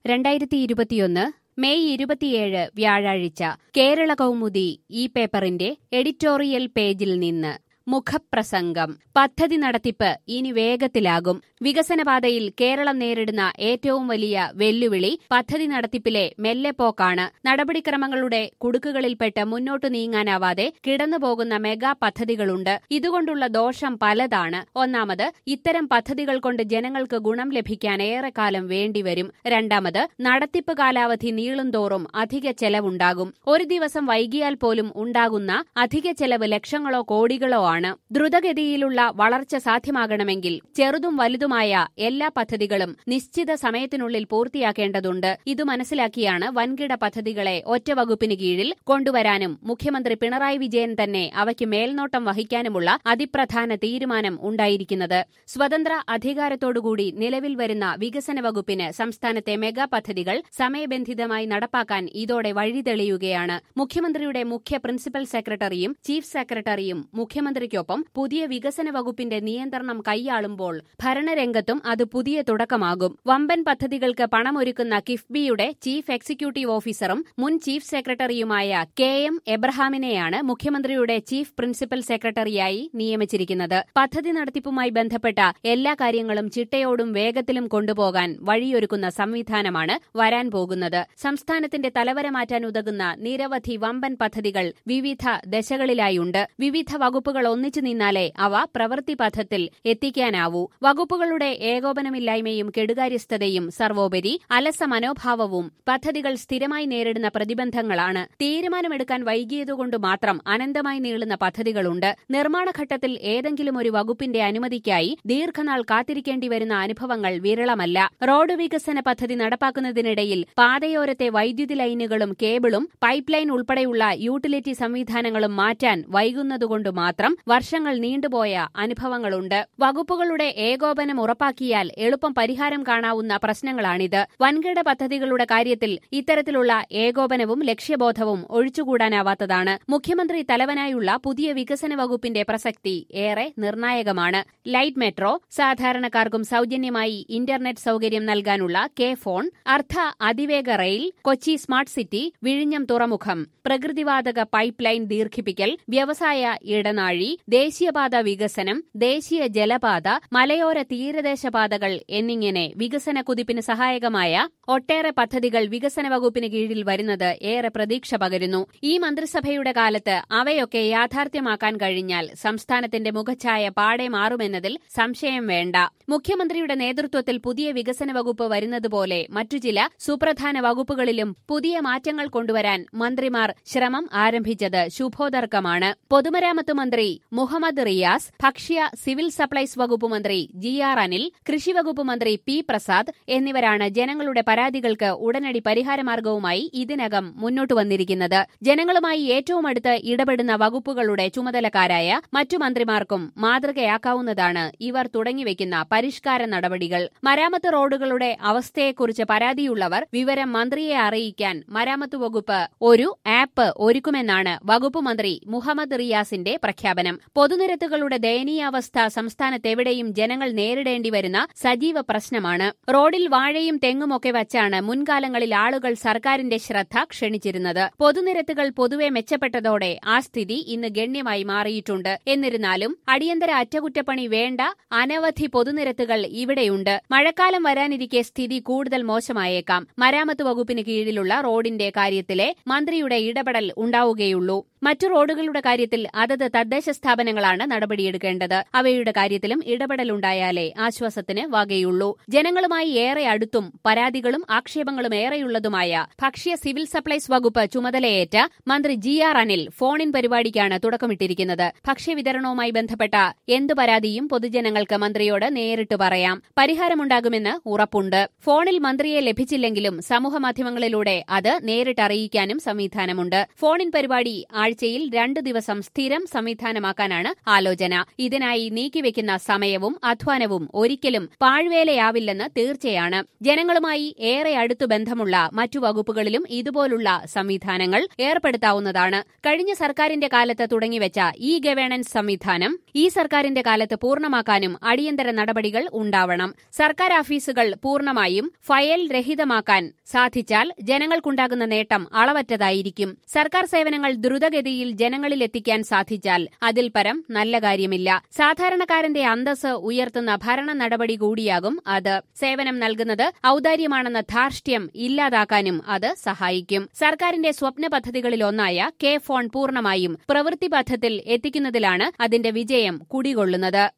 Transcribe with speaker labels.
Speaker 1: രണ്ടായിരത്തി ഇരുപത്തിയൊന്ന് മെയ് ഇരുപത്തിയേഴ് വ്യാഴാഴ്ച കേരള കൗമുദി ഈ പേപ്പറിന്റെ എഡിറ്റോറിയൽ പേജിൽ നിന്ന് മുഖപ്രസംഗം പദ്ധതി നടത്തിപ്പ് ഇനി വേഗത്തിലാകും വികസനപാതയിൽ കേരളം നേരിടുന്ന ഏറ്റവും വലിയ വെല്ലുവിളി പദ്ധതി നടത്തിപ്പിലെ മെല്ലെപ്പോക്കാണ് നടപടിക്രമങ്ങളുടെ കുടുക്കുകളിൽപ്പെട്ട് മുന്നോട്ടു നീങ്ങാനാവാതെ കിടന്നുപോകുന്ന മെഗാ പദ്ധതികളുണ്ട് ഇതുകൊണ്ടുള്ള ദോഷം പലതാണ് ഒന്നാമത് ഇത്തരം പദ്ധതികൾ കൊണ്ട് ജനങ്ങൾക്ക് ഗുണം ലഭിക്കാൻ ഏറെക്കാലം വേണ്ടിവരും രണ്ടാമത് നടത്തിപ്പ് കാലാവധി നീളുന്തോറും അധിക ചെലവുണ്ടാകും ഒരു ദിവസം വൈകിയാൽ പോലും ഉണ്ടാകുന്ന അധിക ചെലവ് ലക്ഷങ്ങളോ കോടികളോ ആണ് ദ്രുതഗതിയിലുള്ള വളർച്ച സാധ്യമാകണമെങ്കിൽ ചെറുതും വലുതുമായ എല്ലാ പദ്ധതികളും നിശ്ചിത സമയത്തിനുള്ളിൽ പൂർത്തിയാക്കേണ്ടതുണ്ട് ഇതു മനസ്സിലാക്കിയാണ് വൻകിട പദ്ധതികളെ ഒറ്റ വകുപ്പിന് കീഴിൽ കൊണ്ടുവരാനും മുഖ്യമന്ത്രി പിണറായി വിജയൻ തന്നെ അവയ്ക്ക് മേൽനോട്ടം വഹിക്കാനുമുള്ള അതിപ്രധാന തീരുമാനം ഉണ്ടായിരിക്കുന്നത് സ്വതന്ത്ര അധികാരത്തോടുകൂടി നിലവിൽ വരുന്ന വികസന വകുപ്പിന് സംസ്ഥാനത്തെ മെഗാ പദ്ധതികൾ സമയബന്ധിതമായി നടപ്പാക്കാൻ ഇതോടെ വഴി തെളിയുകയാണ് മുഖ്യമന്ത്രിയുടെ മുഖ്യ പ്രിൻസിപ്പൽ സെക്രട്ടറിയും ചീഫ് സെക്രട്ടറിയും മുഖ്യമന്ത്രിക്കൊപ്പം പുതിയ വികസന വകുപ്പിന്റെ നിയന്ത്രണം കൈയാളുമ്പോൾ ഭരണരംഗത്തും അത് പുതിയ തുടക്കമാകും വമ്പൻ പദ്ധതികൾക്ക് പണമൊരുക്കുന്ന കിഫ്ബിയുടെ ചീഫ് എക്സിക്യൂട്ടീവ് ഓഫീസറും മുൻ ചീഫ് സെക്രട്ടറിയുമായ കെ എം എബ്രഹാമിനെയാണ് മുഖ്യമന്ത്രിയുടെ ചീഫ് പ്രിൻസിപ്പൽ സെക്രട്ടറിയായി നിയമിച്ചിരിക്കുന്നത് പദ്ധതി നടത്തിപ്പുമായി ബന്ധപ്പെട്ട എല്ലാ കാര്യങ്ങളും ചിട്ടയോടും വേഗത്തിലും കൊണ്ടുപോകാൻ വഴിയൊരുക്കുന്ന സംവിധാനമാണ് വരാൻ പോകുന്നത് സംസ്ഥാനത്തിന്റെ തലവര മാറ്റാൻ ഉതകുന്ന നിരവധി വമ്പൻ പദ്ധതികൾ വിവിധ ദശകളിലായുണ്ട് വിവിധ വകുപ്പുകൾ ഒന്നിച്ചു നിന്നാലേ അവ പ്രവൃത്തി പഥത്തിൽ എത്തിക്കാനാവൂ വകുപ്പുകളുടെ ഏകോപനമില്ലായ്മയും കെടുകാര്യസ്ഥതയും സർവോപരി അലസ മനോഭാവവും പദ്ധതികൾ സ്ഥിരമായി നേരിടുന്ന പ്രതിബന്ധങ്ങളാണ് തീരുമാനമെടുക്കാൻ വൈകിയതുകൊണ്ട് മാത്രം അനന്തമായി നീളുന്ന പദ്ധതികളുണ്ട് നിർമ്മാണഘട്ടത്തിൽ ഏതെങ്കിലും ഒരു വകുപ്പിന്റെ അനുമതിക്കായി ദീർഘനാൾ കാത്തിരിക്കേണ്ടി വരുന്ന അനുഭവങ്ങൾ വിരളമല്ല റോഡ് വികസന പദ്ധതി നടപ്പാക്കുന്നതിനിടയിൽ പാതയോരത്തെ വൈദ്യുതി ലൈനുകളും കേബിളും പൈപ്പ് ലൈൻ ഉൾപ്പെടെയുള്ള യൂട്ടിലിറ്റി സംവിധാനങ്ങളും മാറ്റാൻ വൈകുന്നതുകൊണ്ട് മാത്രം വർഷങ്ങൾ നീണ്ടുപോയ അനുഭവങ്ങളുണ്ട് വകുപ്പുകളുടെ ഏകോപനം ഉറപ്പാക്കിയാൽ എളുപ്പം പരിഹാരം കാണാവുന്ന പ്രശ്നങ്ങളാണിത് വൻകിട പദ്ധതികളുടെ കാര്യത്തിൽ ഇത്തരത്തിലുള്ള ഏകോപനവും ലക്ഷ്യബോധവും ഒഴിച്ചുകൂടാനാവാത്തതാണ് മുഖ്യമന്ത്രി തലവനായുള്ള പുതിയ വികസന വകുപ്പിന്റെ പ്രസക്തി ഏറെ നിർണായകമാണ് ലൈറ്റ് മെട്രോ സാധാരണക്കാർക്കും സൌജന്യമായി ഇന്റർനെറ്റ് സൌകര്യം നൽകാനുള്ള കെ ഫോൺ അർദ്ധ അതിവേഗ റെയിൽ കൊച്ചി സ്മാർട്ട് സിറ്റി വിഴിഞ്ഞം തുറമുഖം പ്രകൃതിവാതക പൈപ്പ് ലൈൻ ദീർഘിപ്പിക്കൽ വ്യവസായ ഇടനാഴി ദേശീയപാത വികസനം ദേശീയ ജലപാത മലയോര തീരദേശ പാതകൾ എന്നിങ്ങനെ വികസന കുതിപ്പിന് സഹായകമായ ഒട്ടേറെ പദ്ധതികൾ വികസന വകുപ്പിന് കീഴിൽ വരുന്നത് ഏറെ പ്രതീക്ഷ പകരുന്നു ഈ മന്ത്രിസഭയുടെ കാലത്ത് അവയൊക്കെ യാഥാർത്ഥ്യമാക്കാൻ കഴിഞ്ഞാൽ സംസ്ഥാനത്തിന്റെ മുഖഛായ പാടെ മാറുമെന്നതിൽ സംശയം വേണ്ട മുഖ്യമന്ത്രിയുടെ നേതൃത്വത്തിൽ പുതിയ വികസന വകുപ്പ് വരുന്നതുപോലെ മറ്റു ചില സുപ്രധാന വകുപ്പുകളിലും പുതിയ മാറ്റങ്ങൾ കൊണ്ടുവരാൻ മന്ത്രിമാർ ശ്രമം ആരംഭിച്ചത് ശുഭോദർക്കമാണ് പൊതുമരാമത്ത് മന്ത്രി മുഹമ്മദ് റിയാസ് ഭക്ഷ്യ സിവിൽ സപ്ലൈസ് വകുപ്പ് മന്ത്രി ജി ആർ അനിൽ കൃഷി വകുപ്പ് മന്ത്രി പി പ്രസാദ് എന്നിവരാണ് ജനങ്ങളുടെ പരാതികൾക്ക് ഉടനടി പരിഹാരമാർഗവുമായി ഇതിനകം മുന്നോട്ടു വന്നിരിക്കുന്നത് ജനങ്ങളുമായി ഏറ്റവും അടുത്ത് ഇടപെടുന്ന വകുപ്പുകളുടെ ചുമതലക്കാരായ മറ്റു മന്ത്രിമാർക്കും മാതൃകയാക്കാവുന്നതാണ് ഇവർ തുടങ്ങിവെക്കുന്ന പരിഷ്കാര നടപടികൾ മരാമത്ത് റോഡുകളുടെ അവസ്ഥയെക്കുറിച്ച് പരാതിയുള്ളവർ വിവരം മന്ത്രിയെ അറിയിക്കാൻ മരാമത്ത് വകുപ്പ് ഒരു ആപ്പ് ഒരുക്കുമെന്നാണ് വകുപ്പ് മന്ത്രി മുഹമ്മദ് റിയാസിന്റെ പ്രഖ്യാപനം പൊതുനിരത്തുകളുടെ ദയനീയാവസ്ഥ സംസ്ഥാനത്തെവിടെയും ജനങ്ങൾ നേരിടേണ്ടി വരുന്ന സജീവ പ്രശ്നമാണ് റോഡിൽ വാഴയും തെങ്ങുമൊക്കെ വച്ചാണ് മുൻകാലങ്ങളിൽ ആളുകൾ സർക്കാരിന്റെ ശ്രദ്ധ ക്ഷണിച്ചിരുന്നത് പൊതുനിരത്തുകൾ പൊതുവെ മെച്ചപ്പെട്ടതോടെ ആ സ്ഥിതി ഇന്ന് ഗണ്യമായി മാറിയിട്ടുണ്ട് എന്നിരുന്നാലും അടിയന്തര അറ്റകുറ്റപ്പണി വേണ്ട അനവധി പൊതുനിരത്തുകൾ ഇവിടെയുണ്ട് മഴക്കാലം വരാനിരിക്കെ സ്ഥിതി കൂടുതൽ മോശമായേക്കാം മരാമത്ത് വകുപ്പിന് കീഴിലുള്ള റോഡിന്റെ കാര്യത്തിലെ മന്ത്രിയുടെ ഇടപെടൽ ഉണ്ടാവുകയുള്ളൂ മറ്റു റോഡുകളുടെ കാര്യത്തിൽ അതത് തദ്ദേശ സ്ഥാപനങ്ങളാണ് നടപടിയെടുക്കേണ്ടത് അവയുടെ കാര്യത്തിലും ഇടപെടലുണ്ടായാലേ ആശ്വാസത്തിന് വകയുള്ളൂ ജനങ്ങളുമായി ഏറെ അടുത്തും പരാതികളും ആക്ഷേപങ്ങളും ഏറെയുള്ളതുമായ ഭക്ഷ്യ സിവിൽ സപ്ലൈസ് വകുപ്പ് ചുമതലയേറ്റ മന്ത്രി ജി ആർ അനിൽ ഫോണിൻ പരിപാടിക്കാണ് തുടക്കമിട്ടിരിക്കുന്നത് ഭക്ഷ്യവിതരണവുമായി ബന്ധപ്പെട്ട എന്തു പരാതിയും പൊതുജനങ്ങൾക്ക് മന്ത്രിയോട് നേരിട്ട് പറയാം പരിഹാരമുണ്ടാകുമെന്ന് ഉറപ്പുണ്ട് ഫോണിൽ മന്ത്രിയെ ലഭിച്ചില്ലെങ്കിലും സമൂഹമാധ്യമങ്ങളിലൂടെ അത് നേരിട്ട് അറിയിക്കാനും സംവിധാനമുണ്ട് ഫോണിൻ പരിപാടി ആഴ്ച ആഴ്ചയിൽ രണ്ടു ദിവസം സ്ഥിരം സംവിധാനമാക്കാനാണ് ആലോചന ഇതിനായി നീക്കിവെക്കുന്ന സമയവും അധ്വാനവും ഒരിക്കലും പാഴ്വേലയാവില്ലെന്ന് തീർച്ചയാണ് ജനങ്ങളുമായി ഏറെ അടുത്തു ബന്ധമുള്ള മറ്റു വകുപ്പുകളിലും ഇതുപോലുള്ള സംവിധാനങ്ങൾ ഏർപ്പെടുത്താവുന്നതാണ് കഴിഞ്ഞ സർക്കാരിന്റെ കാലത്ത് തുടങ്ങിവെച്ച ഇ ഗവേണൻസ് സംവിധാനം ഈ സർക്കാരിന്റെ കാലത്ത് പൂർണ്ണമാക്കാനും അടിയന്തര നടപടികൾ ഉണ്ടാവണം സർക്കാർ ഓഫീസുകൾ പൂർണ്ണമായും ഫയൽ രഹിതമാക്കാൻ സാധിച്ചാൽ ജനങ്ങൾക്കുണ്ടാകുന്ന നേട്ടം അളവറ്റതായിരിക്കും സർക്കാർ സേവനങ്ങൾ ദ്രുതഗതിയിൽ ജനങ്ങളിലെത്തിക്കാൻ സാധിച്ചാൽ അതിൽ പരം നല്ല കാര്യമില്ല സാധാരണക്കാരന്റെ അന്തസ് ഉയർത്തുന്ന ഭരണ നടപടി കൂടിയാകും അത് സേവനം നൽകുന്നത് ഔദാര്യമാണെന്ന ധാർഷ്ട്യം ഇല്ലാതാക്കാനും അത് സഹായിക്കും സർക്കാരിന്റെ സ്വപ്ന പദ്ധതികളിലൊന്നായ കെ ഫോൺ പൂർണ്ണമായും പ്രവൃത്തിപഥത്തിൽ എത്തിക്കുന്നതിലാണ് അതിന്റെ വിജയം കുടികൊള്ളുന്നത്